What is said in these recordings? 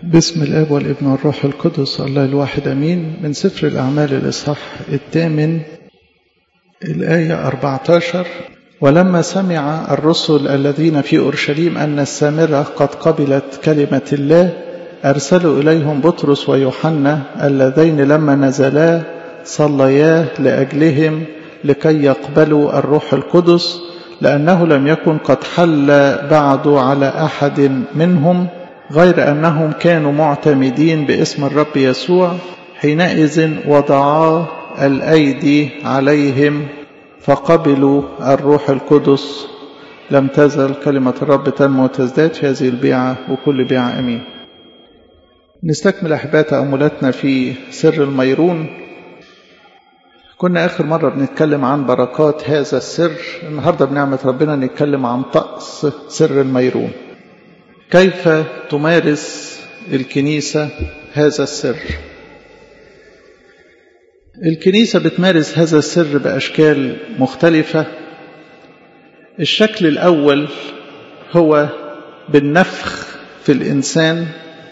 باسم الاب والابن والروح القدس الله الواحد امين من سفر الاعمال الاصحاح الثامن الايه 14 ولما سمع الرسل الذين في اورشليم ان السامره قد قبلت كلمه الله ارسلوا اليهم بطرس ويوحنا اللذين لما نزلا صليا لاجلهم لكي يقبلوا الروح القدس لانه لم يكن قد حل بعد على احد منهم غير انهم كانوا معتمدين باسم الرب يسوع حينئذ وضعا الايدي عليهم فقبلوا الروح القدس لم تزل كلمه الرب تنمو وتزداد في هذه البيعه وكل بيعه امين نستكمل احباء تاملاتنا في سر الميرون كنا آخر مرة بنتكلم عن بركات هذا السر النهاردة بنعمة ربنا نتكلم عن طقس سر الميرون كيف تمارس الكنيسة هذا السر الكنيسة بتمارس هذا السر بأشكال مختلفة الشكل الأول هو بالنفخ في الإنسان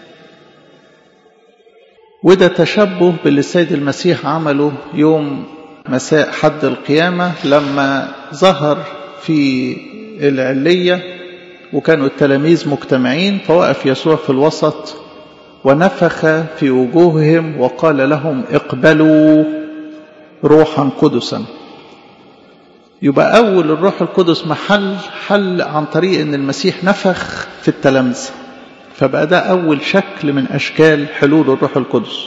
وده تشبه باللي السيد المسيح عمله يوم مساء حد القيامة لما ظهر في العلية وكانوا التلاميذ مجتمعين فوقف يسوع في الوسط ونفخ في وجوههم وقال لهم اقبلوا روحا قدسا يبقى أول الروح القدس محل حل عن طريق أن المسيح نفخ في التلامذة فبقى ده أول شكل من أشكال حلول الروح القدس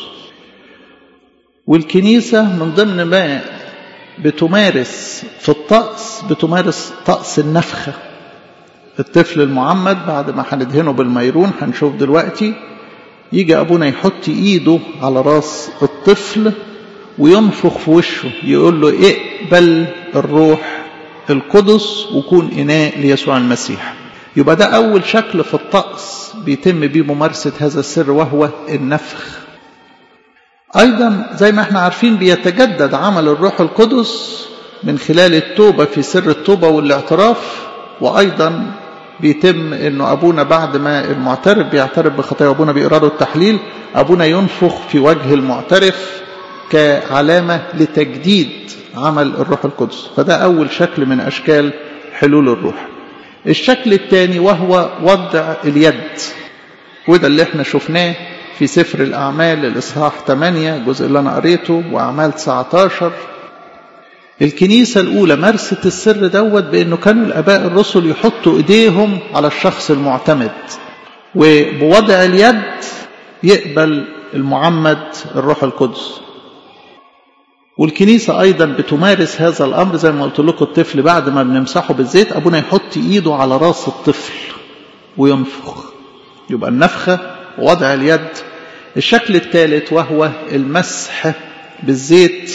والكنيسة من ضمن ما بتمارس في الطقس بتمارس طقس النفخة الطفل المعمد بعد ما هندهنه بالميرون هنشوف دلوقتي يجي أبونا يحط إيده على راس الطفل وينفخ في وشه يقول له اقبل الروح القدس وكون إناء ليسوع المسيح يبقى ده أول شكل في الطقس بيتم بيه ممارسة هذا السر وهو النفخ أيضا زي ما احنا عارفين بيتجدد عمل الروح القدس من خلال التوبة في سر التوبة والاعتراف وأيضا بيتم انه ابونا بعد ما المعترف بيعترف بخطايا ابونا بيقرا له التحليل ابونا ينفخ في وجه المعترف كعلامه لتجديد عمل الروح القدس فده اول شكل من اشكال حلول الروح الشكل الثاني وهو وضع اليد وده اللي احنا شفناه في سفر الأعمال الإصحاح 8 الجزء اللي أنا قريته وأعمال 19 الكنيسة الأولى مارست السر دوت بأنه كانوا الآباء الرسل يحطوا إيديهم على الشخص المعتمد وبوضع اليد يقبل المعمد الروح القدس والكنيسة أيضا بتمارس هذا الأمر زي ما قلت لكم الطفل بعد ما بنمسحه بالزيت أبونا يحط إيده على راس الطفل وينفخ يبقى النفخة ووضع اليد الشكل الثالث وهو المسح بالزيت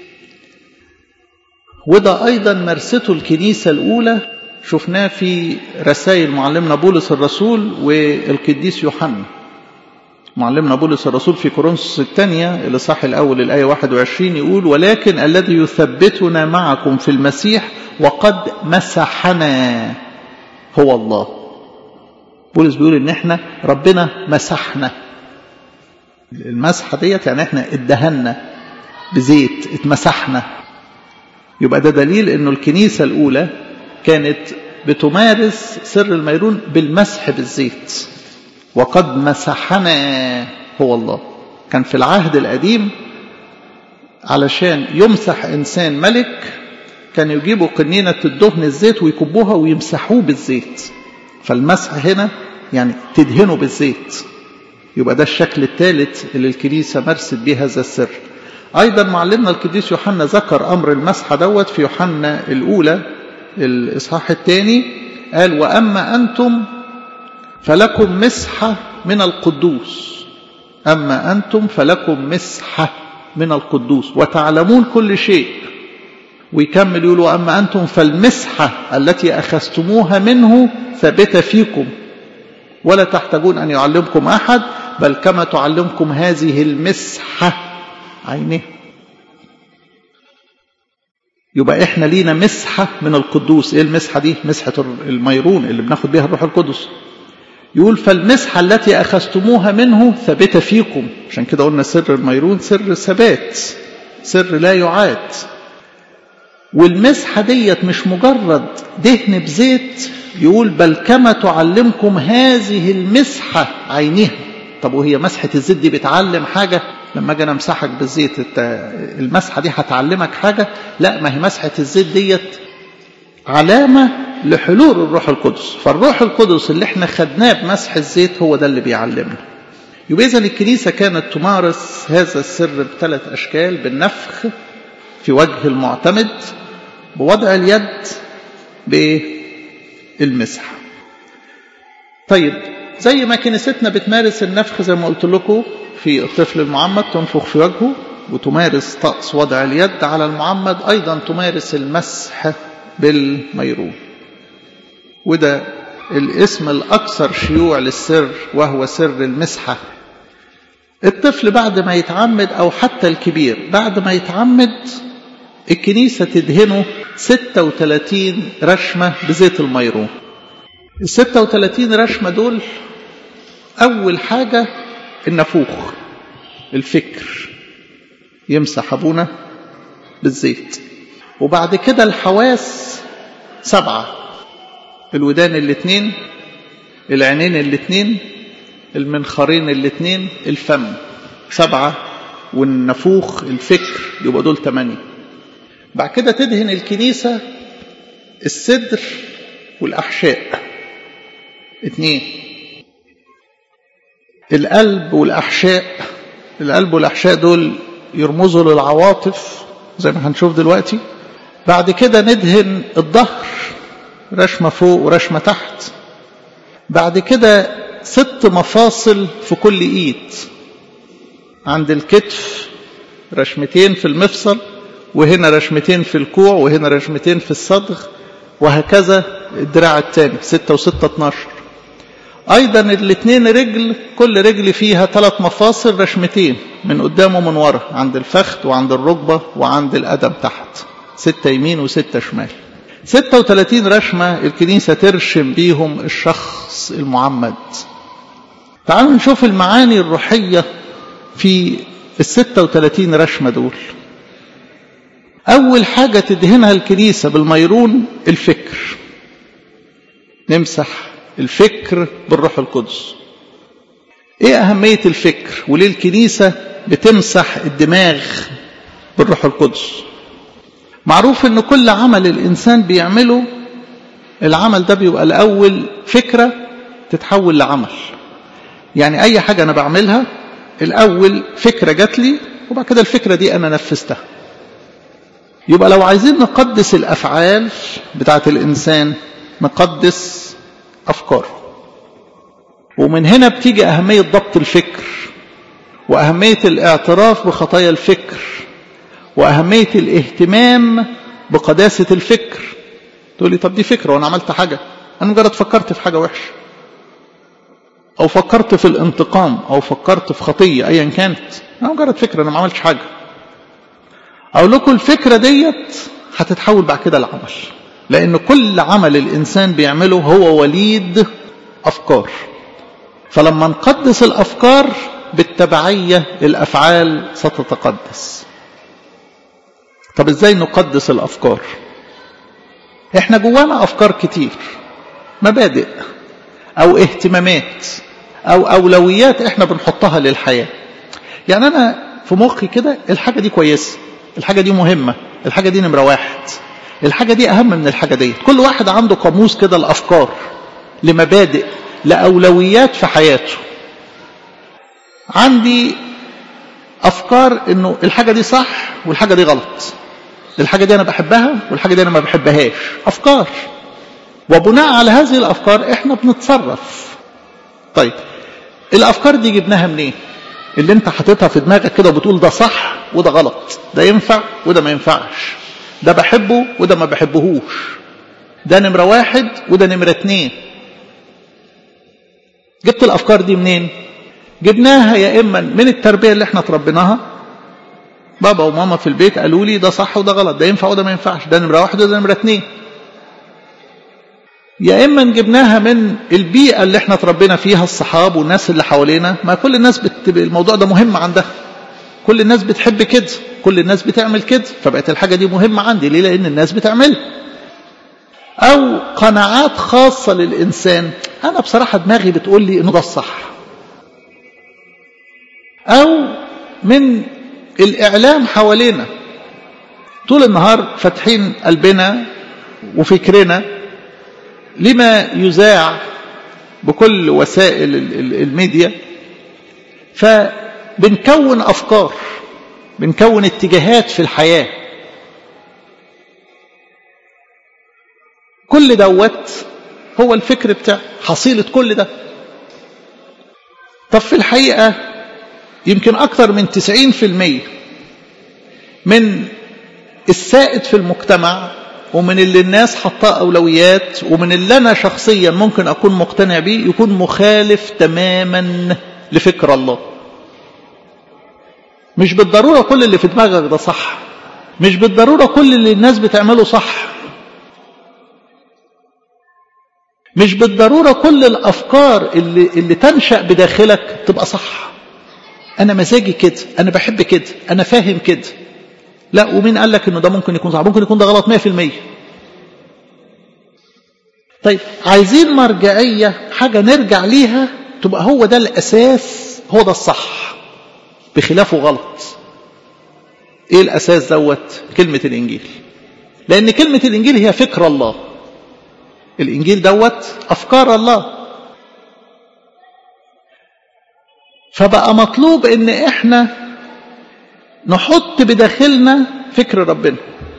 وده أيضا مارسته الكنيسة الأولى شفناه في رسائل معلمنا بولس الرسول والقديس يوحنا معلمنا بولس الرسول في كورنثوس الثانية الإصحاح الأول الآية 21 يقول ولكن الذي يثبتنا معكم في المسيح وقد مسحنا هو الله بولس بيقول إن إحنا ربنا مسحنا المسحة ديت يعني إحنا ادهنا بزيت اتمسحنا يبقى ده دليل إنه الكنيسة الأولى كانت بتمارس سر الميرون بالمسح بالزيت وقد مسحنا هو الله كان في العهد القديم علشان يمسح إنسان ملك كان يجيبوا قنينة الدهن الزيت ويكبوها ويمسحوه بالزيت فالمسح هنا يعني تدهنه بالزيت يبقى ده الشكل الثالث اللي الكنيسة مارست به هذا السر أيضا معلمنا القديس يوحنا ذكر أمر المسحة دوت في يوحنا الأولى الإصحاح الثاني قال وأما أنتم فلكم مسحة من القدوس أما أنتم فلكم مسحة من القدوس وتعلمون كل شيء ويكمل يقول وأما أنتم فالمسحة التي أخذتموها منه ثابتة فيكم ولا تحتاجون أن يعلمكم أحد بل كما تعلمكم هذه المسحة عينه يبقى احنا لينا مسحة من القدوس ايه المسحة دي مسحة الميرون اللي بناخد بيها الروح القدس يقول فالمسحة التي أخذتموها منه ثابتة فيكم عشان كده قلنا سر الميرون سر ثبات سر لا يعاد والمسحة ديت مش مجرد دهن بزيت يقول بل كما تعلمكم هذه المسحة عينها طب وهي مسحة الزيت دي بتعلم حاجة لما اجي انا امسحك بالزيت المسحة دي هتعلمك حاجة لا ما هي مسحة الزيت ديت علامة لحلول الروح القدس فالروح القدس اللي احنا خدناه بمسح الزيت هو ده اللي بيعلمنا يبقى إذا الكنيسة كانت تمارس هذا السر بثلاث أشكال بالنفخ في وجه المعتمد بوضع اليد بالمسح طيب زي ما كنيستنا بتمارس النفخ زي ما قلت لكم في الطفل المعمد تنفخ في وجهه وتمارس طقس وضع اليد على المعمد أيضا تمارس المسح بالميرون وده الاسم الأكثر شيوع للسر وهو سر المسحة الطفل بعد ما يتعمد أو حتى الكبير بعد ما يتعمد الكنيسة تدهنه 36 رشمة بزيت الميرون ال 36 رشمة دول أول حاجة النفوخ الفكر يمسح أبونا بالزيت وبعد كده الحواس سبعة الودان الاثنين العينين الاثنين المنخرين الاثنين الفم سبعة والنفوخ الفكر يبقى دول ثمانية بعد كده تدهن الكنيسة الصدر والأحشاء اثنين القلب والأحشاء القلب والأحشاء دول يرمزوا للعواطف زي ما هنشوف دلوقتي بعد كده ندهن الظهر رشمة فوق ورشمة تحت بعد كده ست مفاصل في كل ايد عند الكتف رشمتين في المفصل وهنا رشمتين في الكوع وهنا رشمتين في الصدغ وهكذا الدراع الثاني ستة وستة اتناشر أيضا الاثنين رجل كل رجل فيها ثلاث مفاصل رشمتين من قدام ومن ورا عند الفخذ وعند الركبة وعند القدم تحت ستة يمين وستة شمال ستة وثلاثين رشمة الكنيسة ترشم بيهم الشخص المعمد تعالوا نشوف المعاني الروحية في الستة وثلاثين رشمة دول أول حاجة تدهنها الكنيسة بالميرون الفكر نمسح الفكر بالروح القدس ايه أهمية الفكر وليه الكنيسة بتمسح الدماغ بالروح القدس معروف ان كل عمل الإنسان بيعمله العمل ده بيبقى الأول فكرة تتحول لعمل يعني أي حاجة أنا بعملها الأول فكرة جات لي وبعد كده الفكرة دي أنا نفذتها يبقى لو عايزين نقدس الأفعال بتاعت الإنسان نقدس أفكاره ومن هنا بتيجي أهمية ضبط الفكر وأهمية الاعتراف بخطايا الفكر وأهمية الاهتمام بقداسة الفكر تقول لي طب دي فكرة وأنا عملت حاجة أنا مجرد فكرت في حاجة وحشة أو فكرت في الانتقام أو فكرت في خطية أيا كانت أنا مجرد فكرة أنا ما عملتش حاجة أقول لكم الفكرة ديت هتتحول بعد كده لعمل لأن كل عمل الإنسان بيعمله هو وليد أفكار فلما نقدس الأفكار بالتبعية الأفعال ستتقدس طب إزاي نقدس الأفكار إحنا جوانا أفكار كتير مبادئ أو اهتمامات أو أولويات إحنا بنحطها للحياة يعني أنا في مخي كده الحاجة دي كويسة الحاجة دي مهمة الحاجة دي نمرة واحد الحاجة دي أهم من الحاجة دي كل واحد عنده قاموس كده الأفكار لمبادئ لأولويات في حياته عندي أفكار إنه الحاجة دي صح والحاجة دي غلط الحاجة دي أنا بحبها والحاجة دي أنا ما بحبهاش أفكار وبناء على هذه الأفكار إحنا بنتصرف طيب الأفكار دي جبناها منين اللي انت حاططها في دماغك كده وبتقول ده صح وده غلط ده ينفع وده ما ينفعش ده بحبه وده ما بحبهوش ده نمرة واحد وده نمرة اتنين جبت الأفكار دي منين جبناها يا إما من التربية اللي احنا تربيناها بابا وماما في البيت قالوا لي ده صح وده غلط ده ينفع وده ما ينفعش ده نمرة واحد وده نمرة اتنين يا إما جبناها من البيئة اللي احنا تربينا فيها الصحاب والناس اللي حوالينا ما كل الناس بت... الموضوع ده مهم عندها كل الناس بتحب كده كل الناس بتعمل كده فبقت الحاجة دي مهمة عندي ليه لأن الناس بتعملها أو قناعات خاصة للإنسان أنا بصراحة دماغي بتقول لي إنه ده الصح أو من الإعلام حوالينا طول النهار فاتحين قلبنا وفكرنا لما يذاع بكل وسائل الميديا فبنكون أفكار بنكون اتجاهات في الحياة كل دوت هو الفكر بتاع حصيلة كل ده طب في الحقيقة يمكن أكثر من 90% من السائد في المجتمع ومن اللي الناس حطاه أولويات ومن اللي أنا شخصيا ممكن أكون مقتنع بيه يكون مخالف تماما لفكر الله مش بالضرورة كل اللي في دماغك ده صح مش بالضرورة كل اللي الناس بتعمله صح مش بالضرورة كل الأفكار اللي, اللي تنشأ بداخلك تبقى صح أنا مزاجي كده أنا بحب كده أنا فاهم كده لا ومين قال لك انه ده ممكن يكون صح ممكن يكون ده غلط 100% طيب عايزين مرجعية حاجة نرجع ليها تبقى هو ده الأساس هو ده الصح بخلافه غلط ايه الأساس دوت كلمة الإنجيل لأن كلمة الإنجيل هي فكر الله الإنجيل دوت أفكار الله فبقى مطلوب ان احنا نحط بداخلنا فكر ربنا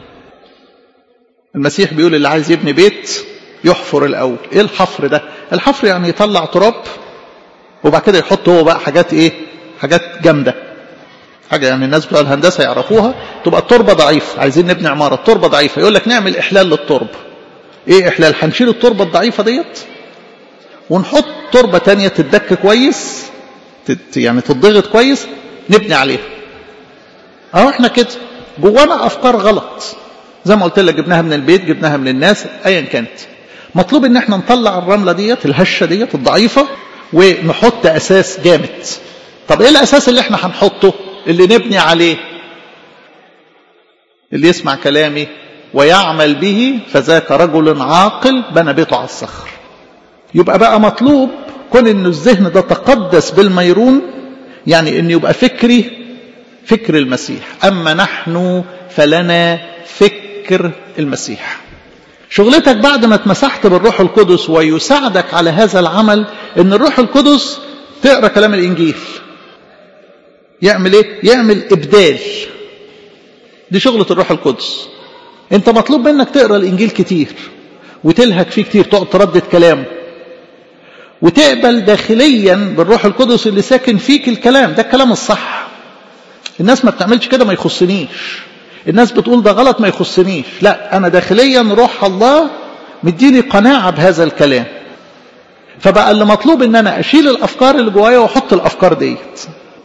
المسيح بيقول اللي عايز يبني بيت يحفر الاول ايه الحفر ده الحفر يعني يطلع تراب وبعد كده يحط هو بقى حاجات ايه حاجات جامده حاجه يعني الناس بتوع الهندسه يعرفوها تبقى التربه ضعيفه عايزين نبني عماره التربه ضعيفه يقول لك نعمل احلال للتربه ايه احلال هنشيل التربه الضعيفه ديت ونحط تربه تانية تدك كويس تت يعني تتضغط كويس نبني عليها اهو احنا كده جوانا افكار غلط زي ما قلت لك جبناها من البيت جبناها من الناس ايا كانت مطلوب ان احنا نطلع الرمله ديت الهشه ديت الضعيفه ونحط اساس جامد طب ايه الاساس اللي احنا هنحطه اللي نبني عليه اللي يسمع كلامي ويعمل به فذاك رجل عاقل بنى بيته على الصخر يبقى بقى مطلوب كون ان الذهن ده تقدس بالميرون يعني ان يبقى فكري فكر المسيح اما نحن فلنا فكر المسيح شغلتك بعد ما اتمسحت بالروح القدس ويساعدك على هذا العمل ان الروح القدس تقرا كلام الانجيل يعمل ايه يعمل ابدال دي شغله الروح القدس انت مطلوب منك تقرا الانجيل كتير وتلهك فيه كتير تقعد تردد كلامه وتقبل داخليا بالروح القدس اللي ساكن فيك الكلام ده الكلام الصح الناس ما بتعملش كده ما يخصنيش الناس بتقول ده غلط ما يخصنيش لا انا داخليا روح الله مديني قناعه بهذا الكلام فبقى اللي مطلوب ان انا اشيل الافكار اللي جوايا واحط الافكار ديت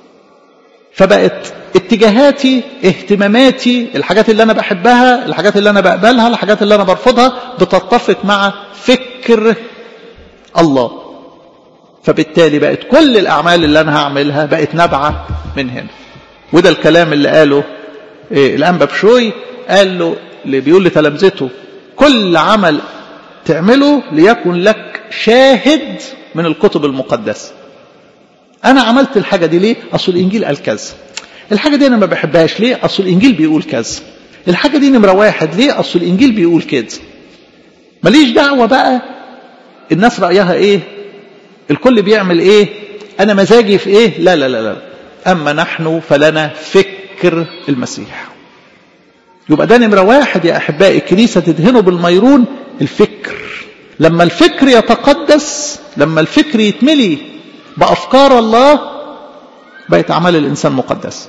فبقت اتجاهاتي اهتماماتي الحاجات اللي انا بحبها الحاجات اللي انا بقبلها الحاجات اللي انا برفضها بتتفق مع فكر الله فبالتالي بقت كل الاعمال اللي انا هعملها بقت نابعه من هنا وده الكلام اللي قاله إيه الانبا بشوي قال له اللي بيقول لتلامذته كل عمل تعمله ليكن لك شاهد من الكتب المقدسه انا عملت الحاجه دي ليه اصل الانجيل قال كذا الحاجه دي انا ما بحبهاش ليه اصل الانجيل بيقول كذا الحاجه دي نمره واحد ليه اصل الانجيل بيقول كده ماليش دعوه بقى الناس رايها ايه الكل بيعمل ايه انا مزاجي في ايه لا لا لا لا اما نحن فلنا فكر المسيح يبقى ده نمره واحد يا احبائي الكنيسه تدهنه بالميرون الفكر لما الفكر يتقدس لما الفكر يتملي بافكار الله بقت اعمال الانسان مقدسه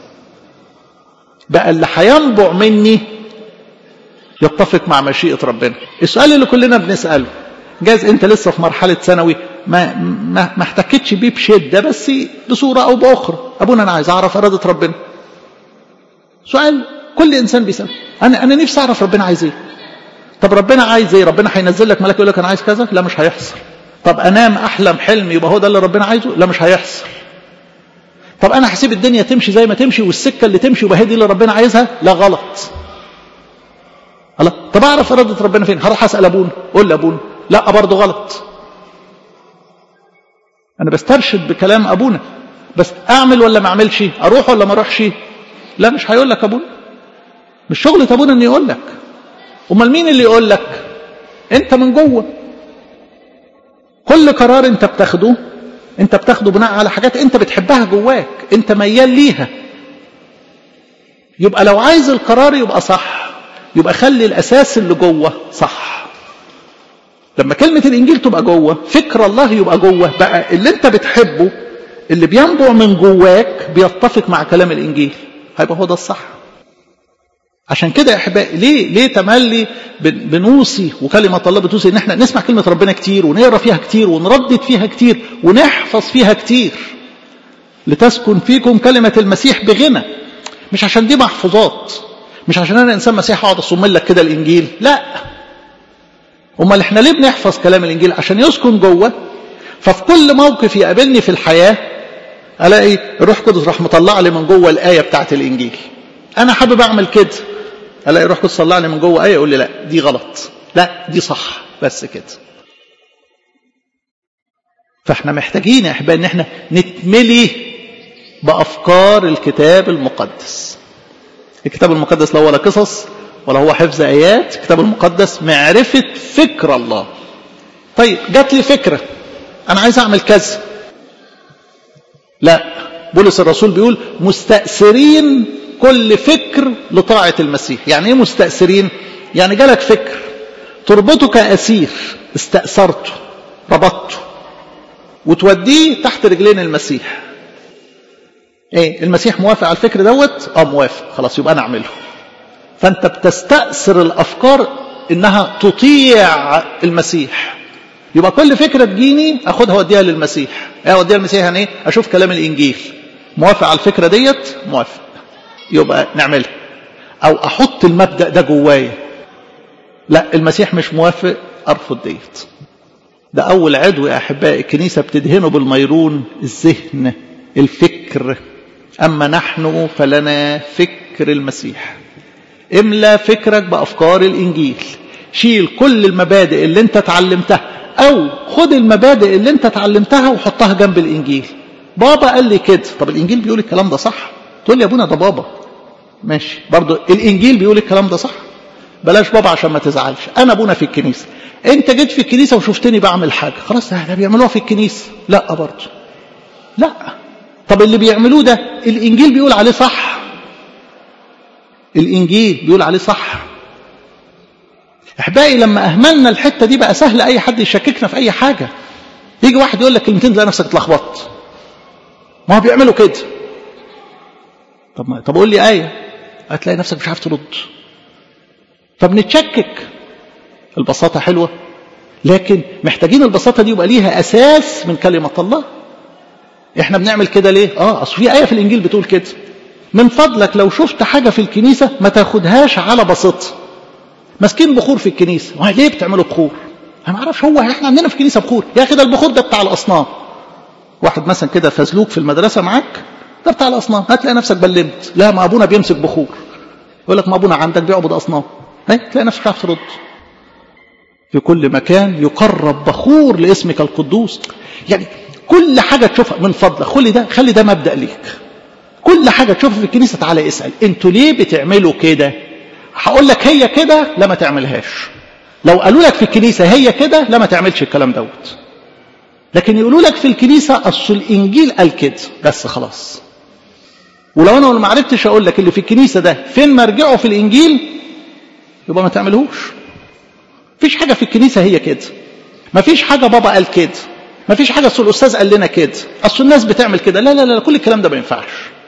بقى اللي هينبع مني يتفق مع مشيئه ربنا السؤال اللي كلنا بنساله جاز انت لسه في مرحله ثانوي ما ما ما احتكتش بيه بشده بس بصوره او باخرى ابونا انا عايز اعرف اراده ربنا سؤال كل انسان بيسال انا انا نفسي اعرف ربنا عايز ايه طب ربنا عايز ايه ربنا هينزل لك ملاك يقول لك انا عايز كذا لا مش هيحصل طب انام احلم حلم يبقى هو ده اللي ربنا عايزه لا مش هيحصل طب انا هسيب الدنيا تمشي زي ما تمشي والسكه اللي تمشي يبقى هي دي اللي ربنا عايزها لا غلط الله طب اعرف اراده ربنا فين هروح اسال ابونا قول لابونا لا برضه غلط انا بسترشد بكلام ابونا بس اعمل ولا ما اعملش اروح ولا ما اروحش لا مش هيقول لك ابونا مش شغلة ابونا انه يقول لك امال مين اللي يقول لك انت من جوه كل قرار انت بتاخده انت بتاخده بناء على حاجات انت بتحبها جواك انت ميال ليها يبقى لو عايز القرار يبقى صح يبقى خلي الاساس اللي جوه صح لما كلمة الانجيل تبقى جوه فكر الله يبقى جوه بقى اللي انت بتحبه اللي بينبع من جواك بيتفق مع كلام الانجيل هيبقى هو ده الصح عشان كده يا احبائي ليه ليه تملي بنوصي وكلمه الله بتوصي ان احنا نسمع كلمه ربنا كتير ونقرا فيها كتير ونردد فيها كتير ونحفظ فيها كتير لتسكن فيكم كلمه المسيح بغنى مش عشان دي محفوظات مش عشان انا انسان مسيح اقعد اصم لك كده الانجيل لا امال احنا ليه بنحفظ كلام الانجيل عشان يسكن جوه ففي كل موقف يقابلني في الحياه الاقي الروح القدس راح مطلع لي من جوه الايه بتاعت الانجيل انا حابب اعمل كده الاقي الروح القدس طلع لي من جوه ايه يقول لي لا دي غلط لا دي صح بس كده فاحنا محتاجين يا احبائي ان احنا نتملي بافكار الكتاب المقدس الكتاب المقدس لا ولا قصص ولا هو حفظ ايات الكتاب المقدس معرفه فكر الله طيب جات لي فكره انا عايز اعمل كذا لا بولس الرسول بيقول مستأثرين كل فكر لطاعة المسيح يعني ايه مستأثرين يعني جالك فكر تربطه كأسير استأثرته ربطته وتوديه تحت رجلين المسيح ايه المسيح موافق على الفكر دوت اه موافق خلاص يبقى انا اعمله فانت بتستأثر الافكار انها تطيع المسيح يبقى كل فكره تجيني اخدها اوديها للمسيح ايه اوديها للمسيح يعني ايه اشوف كلام الانجيل موافق على الفكره ديت موافق يبقى نعملها او احط المبدا ده جوايا لا المسيح مش موافق ارفض ديت ده اول عدو يا احبائي الكنيسه بتدهنه بالميرون الذهن الفكر اما نحن فلنا فكر المسيح املا فكرك بافكار الانجيل شيل كل المبادئ اللي انت اتعلمتها او خد المبادئ اللي انت اتعلمتها وحطها جنب الانجيل بابا قال لي كده طب الانجيل بيقول الكلام ده صح تقول لي يا ابونا ده بابا ماشي برضو الانجيل بيقول الكلام ده صح بلاش بابا عشان ما تزعلش انا ابونا في الكنيسه انت جيت في الكنيسه وشفتني بعمل حاجه خلاص ده بيعملوها في الكنيسه لا برضو لا طب اللي بيعملوه ده الانجيل بيقول عليه صح الانجيل بيقول عليه صح احبائي لما اهملنا الحته دي بقى سهل اي حد يشككنا في اي حاجه يجي واحد يقول لك كلمتين تلاقي نفسك اتلخبطت ما هو بيعملوا كده طب ما طب قول لي ايه هتلاقي نفسك مش عارف ترد فبنتشكك البساطه حلوه لكن محتاجين البساطه دي يبقى ليها اساس من كلمه الله احنا بنعمل كده ليه اه اصل في ايه في الانجيل بتقول كده من فضلك لو شفت حاجه في الكنيسه ما تاخدهاش على بساطه ماسكين بخور في الكنيسه ليه بتعملوا بخور انا ما اعرفش هو احنا عندنا في الكنيسه بخور يا اخي ده البخور ده بتاع الاصنام واحد مثلا كده فزلوك في المدرسه معاك ده بتاع الاصنام هتلاقي نفسك بلمت لا ما ابونا بيمسك بخور يقول لك ما ابونا عندك بيعبد اصنام هي تلاقي نفسك مش عارف ترد في كل مكان يقرب بخور لاسمك القدوس يعني كل حاجه تشوفها من فضلك خلي ده خلي ده مبدا ليك كل حاجه تشوفها في الكنيسه تعالى اسال انتوا ليه بتعملوا كده هقول لك هي كده لا ما تعملهاش لو قالوا لك في الكنيسه هي كده لا ما تعملش الكلام دوت لكن يقولوا لك في الكنيسه اصل الانجيل قال كده بس خلاص ولو انا ما عرفتش اقول لك اللي في الكنيسه ده فين مرجعه في الانجيل يبقى ما تعملهوش مفيش حاجه في الكنيسه هي كده مفيش حاجه بابا قال كده مفيش حاجه اصل الاستاذ قال لنا كده اصل الناس بتعمل كده لا لا لا كل الكلام ده ما ينفعش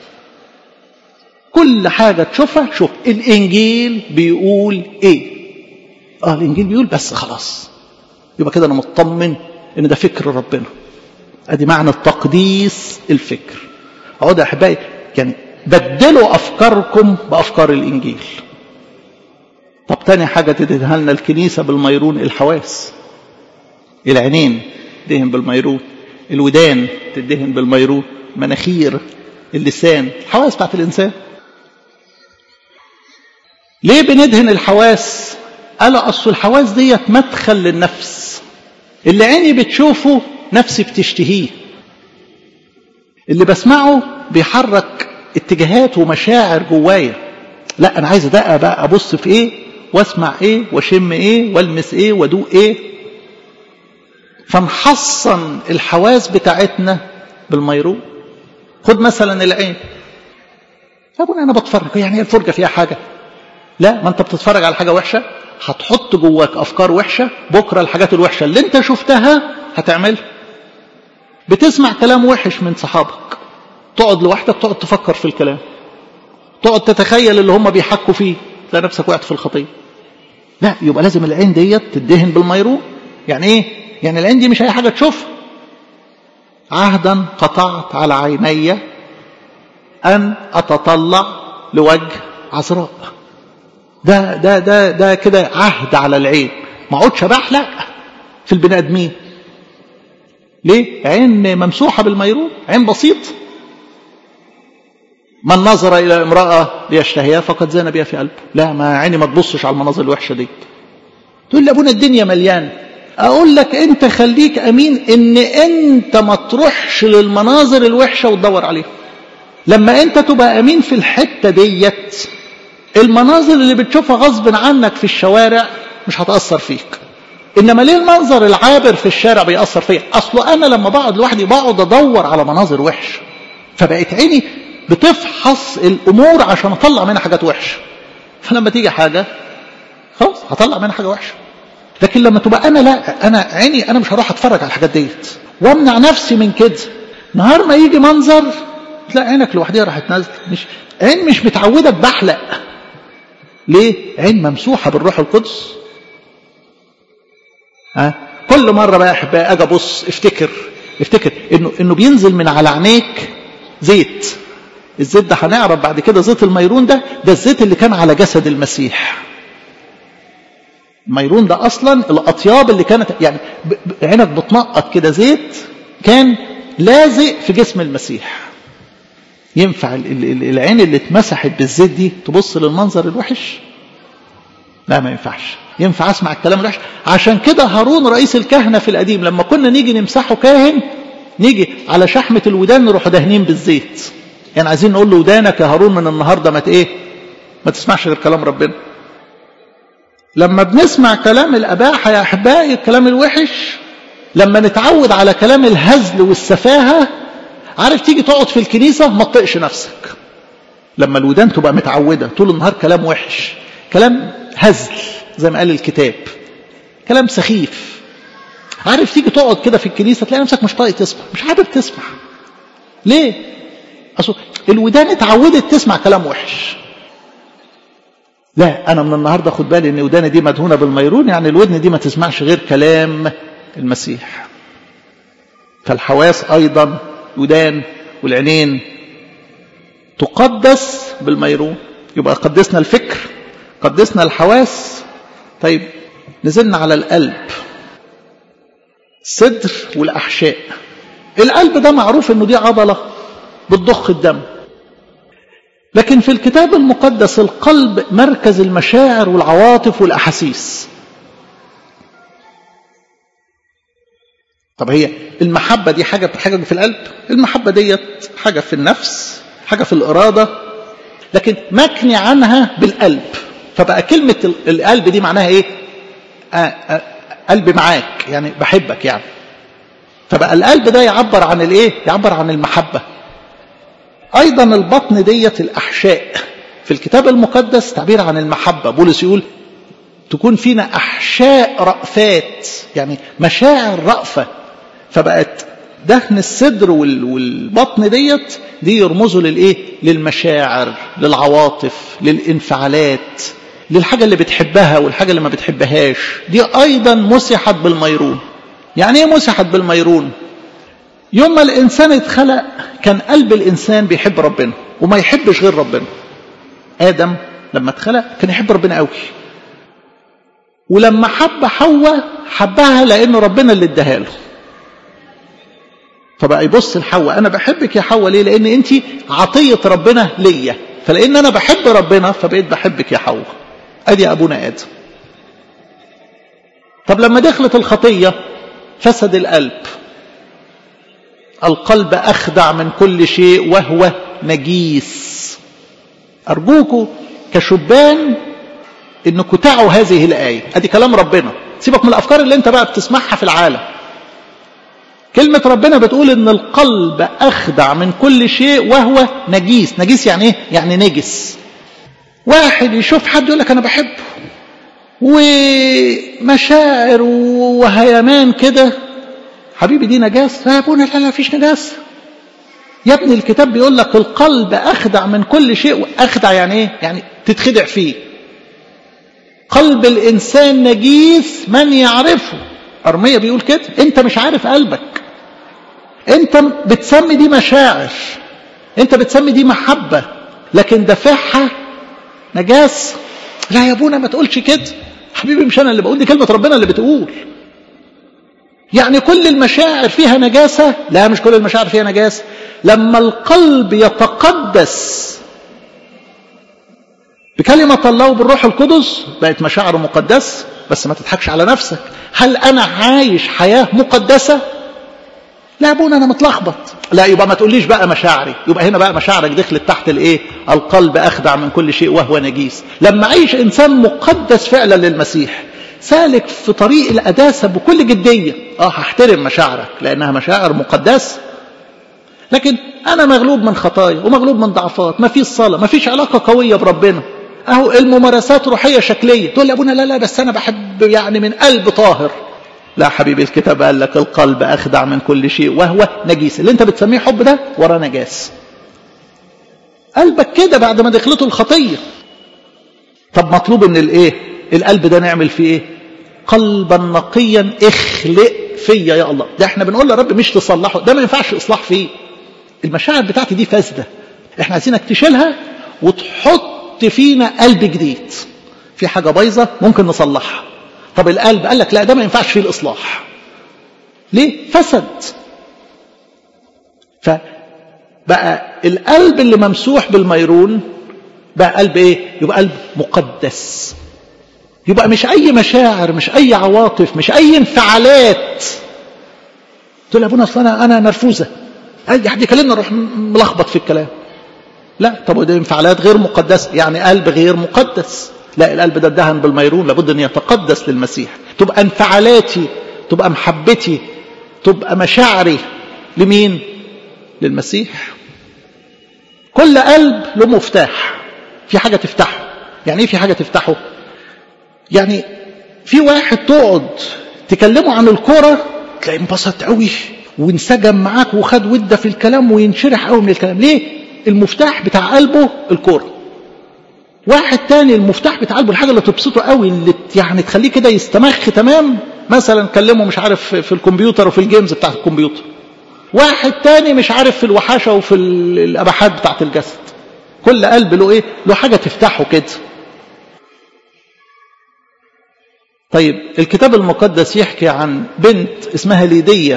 كل حاجة تشوفها شوف الإنجيل بيقول إيه آه الإنجيل بيقول بس خلاص يبقى كده أنا مطمن إن ده فكر ربنا أدي معنى تقديس الفكر أقعد يا أحبائي يعني بدلوا أفكاركم بأفكار الإنجيل طب تاني حاجة تدهنها لنا الكنيسة بالميرون الحواس العينين تدهن بالميرون الودان تدهن بالميرون مناخير اللسان الحواس بتاعت الإنسان ليه بندهن الحواس قال أصل الحواس ديت مدخل للنفس اللي عيني بتشوفه نفسي بتشتهيه اللي بسمعه بيحرك اتجاهات ومشاعر جوايا لا انا عايز ادقق بقى ابص في ايه واسمع ايه واشم ايه والمس ايه وادوق ايه فنحصن الحواس بتاعتنا بالميرون خد مثلا العين يا ابونا انا بتفرج يعني الفرجه فيها حاجه لا ما انت بتتفرج على حاجه وحشه هتحط جواك افكار وحشه بكره الحاجات الوحشه اللي انت شفتها هتعملها بتسمع كلام وحش من صحابك تقعد لوحدك تقعد تفكر في الكلام تقعد تتخيل اللي هم بيحكوا فيه تلاقي نفسك وقعت في الخطيه لا يبقى لازم العين ديت تدهن بالميرون يعني ايه يعني العين دي مش اي حاجه تشوفها عهدا قطعت على عيني ان اتطلع لوجه عذراء ده ده ده ده كده عهد على العين ما اقعدش بحلق في البني ادمين ليه عين ممسوحه بالميرون عين بسيط من نظر الى امراه ليشتهيها فقد زان بها في قلبه لا ما عيني ما تبصش على المناظر الوحشه دي تقول لي ابونا الدنيا مليانه اقول لك انت خليك امين ان انت ما تروحش للمناظر الوحشه وتدور عليها لما انت تبقى امين في الحته ديت المناظر اللي بتشوفها غصب عنك في الشوارع مش هتاثر فيك انما ليه المنظر العابر في الشارع بيأثر فيا اصله انا لما بقعد لوحدي بقعد ادور على مناظر وحشه فبقت عيني بتفحص الامور عشان اطلع منها حاجات وحشه فلما تيجي حاجه خلاص هطلع منها حاجه وحشه لكن لما تبقى انا لا انا عيني انا مش هروح اتفرج على الحاجات ديت وامنع نفسي من كده نهار ما يجي منظر تلاقي عينك لوحدها راحت نازله مش عين مش متعوده بحلق ليه عين ممسوحه بالروح القدس ها كل مره بقى يا احبائي اجي ابص افتكر افتكر انه انه بينزل من على عينيك زيت الزيت ده هنعرف بعد كده زيت الميرون ده ده الزيت اللي كان على جسد المسيح الميرون ده اصلا الاطياب اللي كانت يعني عينك بتنقط كده زيت كان لازق في جسم المسيح ينفع العين اللي اتمسحت بالزيت دي تبص للمنظر الوحش لا ما ينفعش ينفع اسمع الكلام الوحش عشان كده هارون رئيس الكهنه في القديم لما كنا نيجي نمسحه كاهن نيجي على شحمه الودان نروح دهنين بالزيت يعني عايزين نقول له ودانك يا هارون من النهارده ما ايه ما تسمعش غير كلام ربنا لما بنسمع كلام الاباحه يا احبائي الكلام الوحش لما نتعود على كلام الهزل والسفاهه عارف تيجي تقعد في الكنيسه ما تطقش نفسك لما الودان تبقى متعوده طول النهار كلام وحش كلام هزل زي ما قال الكتاب كلام سخيف عارف تيجي تقعد كده في الكنيسه تلاقي نفسك مش طايق تسمع مش حابب تسمع ليه اصل الودان اتعودت تسمع كلام وحش لا انا من النهارده خد بالي ان وداني دي مدهونه بالميرون يعني الودن دي ما تسمعش غير كلام المسيح فالحواس ايضا ودان والعينين تقدس بالميرون يبقى قدسنا الفكر قدسنا الحواس طيب نزلنا على القلب الصدر والاحشاء القلب ده معروف انه دي عضله بتضخ الدم لكن في الكتاب المقدس القلب مركز المشاعر والعواطف والاحاسيس طب هي المحبه دي حاجه حاجه في القلب المحبه ديت حاجه في النفس حاجه في الاراده لكن مكني عنها بالقلب فبقى كلمه القلب دي معناها ايه آه آه قلبي معاك يعني بحبك يعني فبقى القلب ده يعبر عن الايه يعبر عن المحبه ايضا البطن ديت الاحشاء في الكتاب المقدس تعبير عن المحبه بولس يقول تكون فينا احشاء رأفات يعني مشاعر رأفه فبقت دهن الصدر والبطن ديت دي يرمزوا للايه للمشاعر للعواطف للانفعالات للحاجه اللي بتحبها والحاجه اللي ما بتحبهاش دي ايضا مسحت بالميرون يعني ايه مسحت بالميرون يوم ما الانسان اتخلق كان قلب الانسان بيحب ربنا وما يحبش غير ربنا ادم لما اتخلق كان يحب ربنا قوي ولما حب حواء حبها لأنه ربنا اللي اداها له فبقى يبص لحواء أنا بحبك يا حواء ليه لأن أنت عطية ربنا ليا فلأن أنا بحب ربنا فبقيت بحبك يا حواء أدي أبونا آدم طب لما دخلت الخطية فسد القلب القلب أخدع من كل شيء وهو نجيس أرجوكوا كشبان انكم تعوا هذه الآية ادي كلام ربنا سيبك من الأفكار اللي انت بقى بتسمعها في العالم كلمة ربنا بتقول ان القلب أخدع من كل شيء وهو نجيس نجيس يعني ايه؟ يعني نجس واحد يشوف حد يقول لك أنا بحبه ومشاعر وهيمان كده حبيبي دي نجاسة يا ابونا لا لا فيش نجاسة يا ابني الكتاب بيقول لك القلب أخدع من كل شيء أخدع يعني ايه؟ يعني تتخدع فيه قلب الإنسان نجيس من يعرفه أرمية بيقول كده أنت مش عارف قلبك أنت بتسمي دي مشاعر أنت بتسمي دي محبة لكن دافعها نجاس لا يا ابونا ما تقولش كده حبيبي مش أنا اللي بقول دي كلمة ربنا اللي بتقول يعني كل المشاعر فيها نجاسة لا مش كل المشاعر فيها نجاسة لما القلب يتقدس بكلمة الله وبالروح القدس بقت مشاعره مقدسة بس ما تضحكش على نفسك هل أنا عايش حياة مقدسة لا يا ابونا أنا متلخبط لا يبقى ما تقوليش بقى مشاعري يبقى هنا بقى مشاعرك دخلت تحت الايه القلب أخدع من كل شيء وهو نجيس لما عيش إنسان مقدس فعلا للمسيح سالك في طريق القداسة بكل جدية اه هحترم مشاعرك لأنها مشاعر مقدسة لكن أنا مغلوب من خطايا ومغلوب من ضعفات ما فيش صلاة ما فيش علاقة قوية بربنا اهو الممارسات روحيه شكليه تقول لي ابونا لا لا بس انا بحب يعني من قلب طاهر لا حبيبي الكتاب قال لك القلب اخدع من كل شيء وهو نجيس اللي انت بتسميه حب ده وراه نجاس قلبك كده بعد ما دخلته الخطيه طب مطلوب ان الايه القلب ده نعمل فيه ايه قلبا نقيا اخلق فيا يا الله ده احنا بنقول يا رب مش تصلحه ده ما ينفعش اصلاح فيه المشاعر بتاعتي دي فاسده احنا عايزينك تشيلها وتحط حط فينا قلب جديد في حاجة بايظة ممكن نصلحها طب القلب قال لك لا ده ما ينفعش فيه الإصلاح ليه فسد فبقى القلب اللي ممسوح بالميرون بقى قلب ايه يبقى قلب مقدس يبقى مش اي مشاعر مش اي عواطف مش اي انفعالات تقول يا ابونا اصل انا انا نرفوزه اي حد يكلمنا اروح ملخبط في الكلام لا طب ودي انفعالات غير مقدسة يعني قلب غير مقدس لا القلب ده اتدهن بالميرون لابد ان يتقدس للمسيح تبقى انفعالاتي تبقى محبتي تبقى مشاعري لمين للمسيح كل قلب له مفتاح في حاجة تفتحه يعني ايه في حاجة تفتحه يعني في واحد تقعد تكلمه عن الكرة تلاقيه انبسط قوي وانسجم معاك وخد وده في الكلام وينشرح قوي من الكلام ليه المفتاح بتاع قلبه الكوره واحد تاني المفتاح بتاع قلبه الحاجه اللي تبسطه قوي اللي يعني تخليه كده يستمخ تمام مثلا كلمه مش عارف في الكمبيوتر وفي الجيمز بتاعت الكمبيوتر واحد تاني مش عارف في الوحاشه وفي الاباحات بتاعت الجسد كل قلب له ايه له حاجه تفتحه كده طيب الكتاب المقدس يحكي عن بنت اسمها ليديه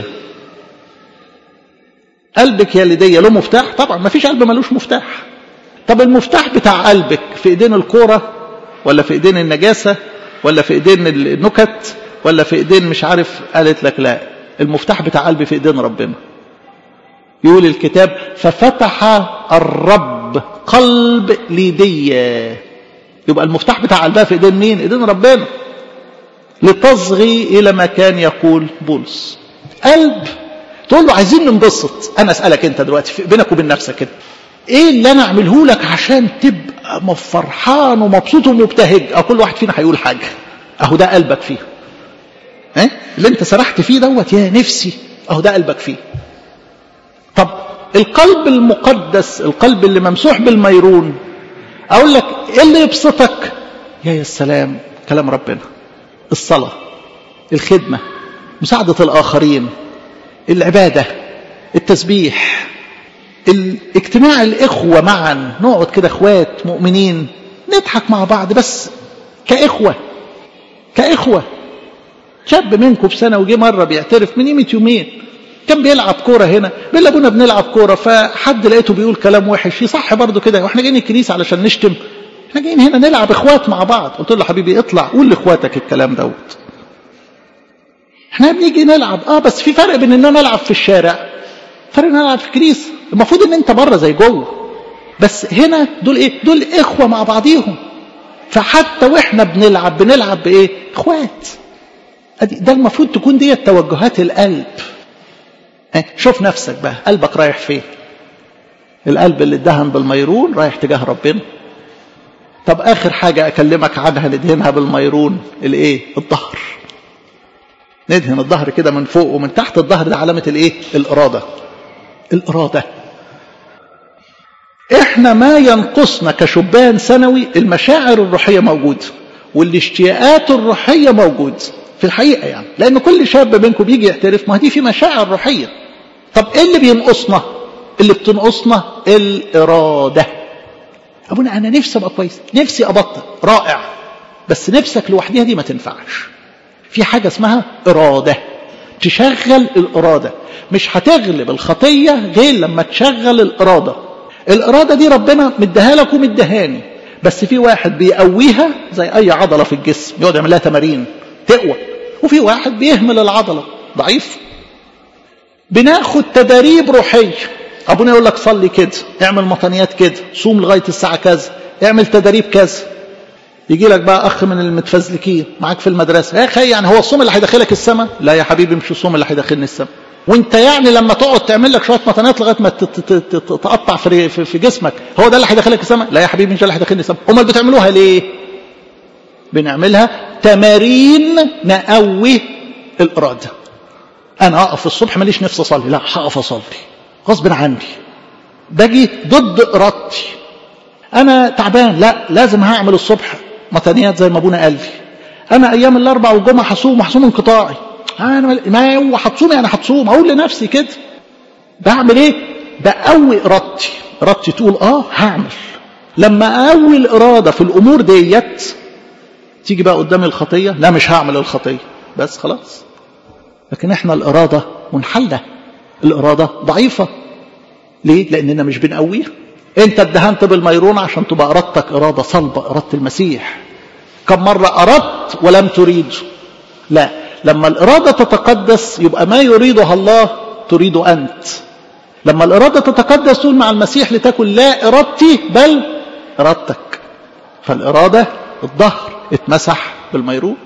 قلبك يا ليدية له مفتاح طبعا ما فيش قلب ملوش مفتاح طب المفتاح بتاع قلبك في ايدين الكورة ولا في ايدين النجاسة ولا في ايدين النكت ولا في ايدين مش عارف قالت لك لا المفتاح بتاع قلبي في ايدين ربنا يقول الكتاب ففتح الرب قلب ليدية يبقى المفتاح بتاع قلبها في ايدين مين ايدين ربنا لتصغي الى ما كان يقول بولس قلب تقول له عايزين ننبسط انا اسالك انت دلوقتي بينك وبين نفسك كده ايه اللي انا اعمله لك عشان تبقى فرحان ومبسوط ومبتهج او كل واحد فينا هيقول حاجه اهو ده قلبك فيه ها اللي انت سرحت فيه دوت يا نفسي اهو ده قلبك فيه طب القلب المقدس القلب اللي ممسوح بالميرون اقول لك ايه اللي يبسطك يا يا السلام كلام ربنا الصلاه الخدمه مساعده الاخرين العبادة التسبيح الاجتماع الإخوة معا نقعد كده إخوات مؤمنين نضحك مع بعض بس كإخوة كإخوة شاب منكم في سنة وجي مرة بيعترف من قيمة يومين كان بيلعب كورة هنا بيقول لي ابونا بنلعب كورة فحد لقيته بيقول كلام وحش صح برضه كده واحنا جايين الكنيسة علشان نشتم احنا جايين هنا نلعب اخوات مع بعض قلت له حبيبي اطلع قول لاخواتك الكلام دوت احنا بنيجي نلعب اه بس في فرق بين ان انا العب في الشارع فرق ان انا العب في الكنيسة المفروض ان انت بره زي جوه بس هنا دول ايه دول اخوة مع بعضيهم فحتى واحنا بنلعب بنلعب بايه اخوات ده المفروض تكون دي توجهات القلب شوف نفسك بقى قلبك رايح فين القلب اللي اتدهن بالميرون رايح تجاه ربنا طب اخر حاجة اكلمك عنها ندهنها بالميرون الايه الظهر ندهن الظهر كده من فوق ومن تحت الظهر ده علامة الايه الارادة الارادة احنا ما ينقصنا كشبان ثانوي المشاعر الروحية موجودة والاشتياقات الروحية موجودة في الحقيقة يعني لأن كل شاب منكم بيجي يعترف ما دي في مشاعر روحية طب ايه اللي بينقصنا اللي بتنقصنا الإرادة أبونا أنا نفسي أبقى كويس نفسي أبطل رائع بس نفسك لوحدها دي ما تنفعش في حاجة اسمها إرادة تشغل الإرادة مش هتغلب الخطية غير لما تشغل الإرادة الإرادة دي ربنا مديها لك ومدهاني بس في واحد بيقويها زي أي عضلة في الجسم يقعد يعمل لها تمارين تقوى وفي واحد بيهمل العضلة ضعيف بناخد تدريب روحية أبونا يقول لك صلي كده اعمل مطنيات كده صوم لغاية الساعة كذا اعمل تدريب كذا يجي لك بقى أخ من المتفزلكين معاك في المدرسة يا أخي يعني هو الصوم اللي هيدخلك السماء لا يا حبيبي مش الصوم اللي هيدخلني السماء وانت يعني لما تقعد تعمل لك شويه مطنيات لغايه ما تقطع في في جسمك هو ده اللي هيدخلك السماء لا يا حبيبي مش ده اللي هيدخلني السماء امال بتعملوها ليه بنعملها تمارين نقوي الاراده انا اقف الصبح ماليش نفس اصلي لا هقف اصلي غصب عني باجي ضد ارادتي انا تعبان لا لازم هعمل الصبح مطنيات زي ما ابونا قال لي انا ايام الاربع والجمعه هصوم هصوم انقطاعي انا ما هو هتصوم يعني هتصوم اقول لنفسي كده بعمل ايه بقوي ارادتي ارادتي تقول اه هعمل لما اقوي الاراده في الامور ديت تيجي بقى قدامي الخطيه لا مش هعمل الخطيه بس خلاص لكن احنا الاراده منحله الاراده ضعيفه ليه لاننا مش بنقويها انت ادهنت بالميرون عشان تبقى ارادتك اراده صلبه اراده المسيح كم مره اردت ولم تريد لا لما الإرادة تتقدس يبقى ما يريدها الله تريد أنت لما الإرادة تتقدس تقول مع المسيح لتكن لا إرادتي بل إرادتك فالإرادة الظهر اتمسح بالميرون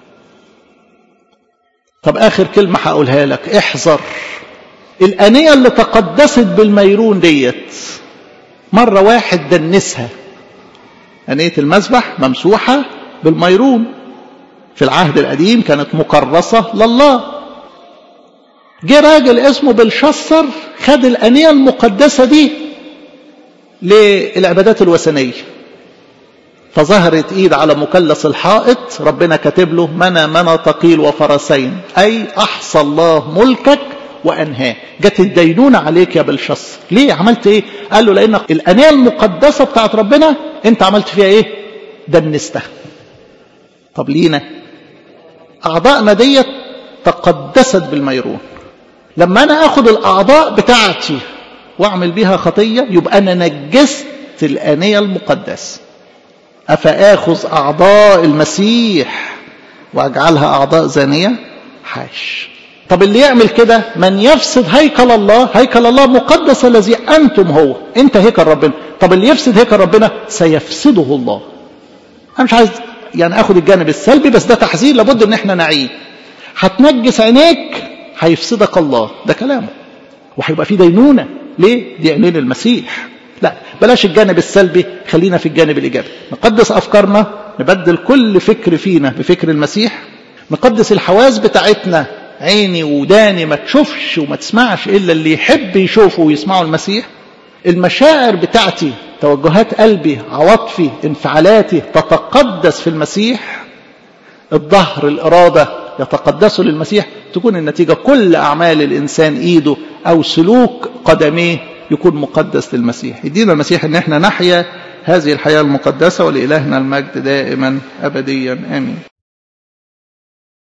طب آخر كلمة هقولها لك احذر الأنية اللي تقدست بالميرون ديت مرة واحد دنسها أنية المسبح ممسوحة بالميرون في العهد القديم كانت مكرسة لله جه راجل اسمه بلشصر خد الأنية المقدسة دي للعبادات الوثنية فظهرت ايد على مثلث الحائط ربنا كاتب له منى منى ثقيل وفرسين اي احصى الله ملكك وانهاه جت الدينونه عليك يا بلشصر ليه عملت ايه قال له لان الانيه المقدسه بتاعت ربنا انت عملت فيها ايه دنستها طب لينا أعضاءنا ديت تقدست بالميرون لما أنا أخذ الأعضاء بتاعتي وأعمل بها خطية يبقى أنا نجست الآنية المقدسة أفآخذ أعضاء المسيح وأجعلها أعضاء زانية حاش طب اللي يعمل كده من يفسد هيكل الله هيكل الله مقدس الذي أنتم هو أنت هيكل ربنا طب اللي يفسد هيكل ربنا سيفسده الله أنا مش عايز يعني اخد الجانب السلبي بس ده تحذير لابد ان احنا نعيه هتنجس عينيك هيفسدك الله ده كلامه وهيبقى في دينونة ليه دي عينين المسيح لا بلاش الجانب السلبي خلينا في الجانب الإيجابي نقدس أفكارنا نبدل كل فكر فينا بفكر المسيح نقدس الحواس بتاعتنا عيني وداني ما تشوفش وما تسمعش إلا اللي يحب يشوفه ويسمعه المسيح المشاعر بتاعتي توجهات قلبي عواطفي انفعالاتي تتقدس في المسيح الظهر الإرادة يتقدسوا للمسيح تكون النتيجة كل أعمال الإنسان إيده أو سلوك قدميه يكون مقدس للمسيح يدينا المسيح أن احنا نحيا هذه الحياة المقدسة ولإلهنا المجد دائما أبديا آمين